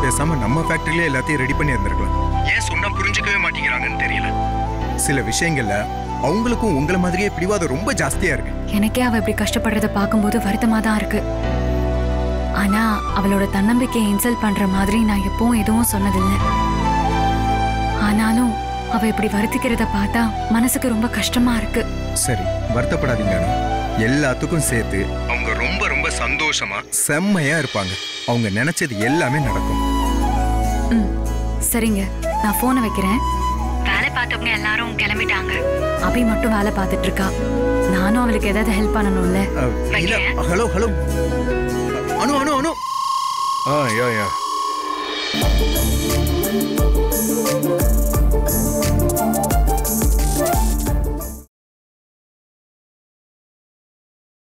பேசாம நம்ம ஃபேக்டரியிலே எல்லாத்தையும் ரெடி பண்ணி இருந்திருக்கலாம் ஏன் சொன்னா புரிஞ்சுக்கவே மாட்டேங்கிறாங்கன்னு தெரியல சில விஷயங்கள்ல அவங்களுக்கும் உங்களை மாதிரியே பிடிவாதம் ரொம்ப ஜாஸ்தியா இருக்கு எனக்கே அவ இப்படி கஷ்டப்படுறத பார்க்கும்போது வருத்தமா தான் இருக்கு ஆனா அவளோட தன்னம்பிக்கையை இன்சல்ட் பண்ற மாதிரி நான் எப்பவும் எதுவும் சொன்னதில்லை ஆனாலும் அவ இப்படி வருத்திக்கிறத பார்த்தா மனசுக்கு ரொம்ப கஷ்டமா இருக்கு சரி வருத்தப்படாதீங்க அனு. எல்லாத்துக்கும் சேர்த்து அவங்க ரொம்ப ரொம்ப சந்தோஷமா செம்மையா இருப்பாங்க அவங்க நினைச்சது எல்லாமே நடக்கும் ம் சரிங்க நான் போனை வைக்கிறேன் வேலை பார்த்தவங்க எல்லாரும் கிளம்பிட்டாங்க அபி மட்டும் வேலை பார்த்துட்டு இருக்கா நானும் அவளுக்கு ஏதாவது ஹெல்ப் பண்ணணும்ல அஹ், இல்ல வைக்கிறேன். ஹலோ ஹலோ அனு அனு அனு ஆ யா யா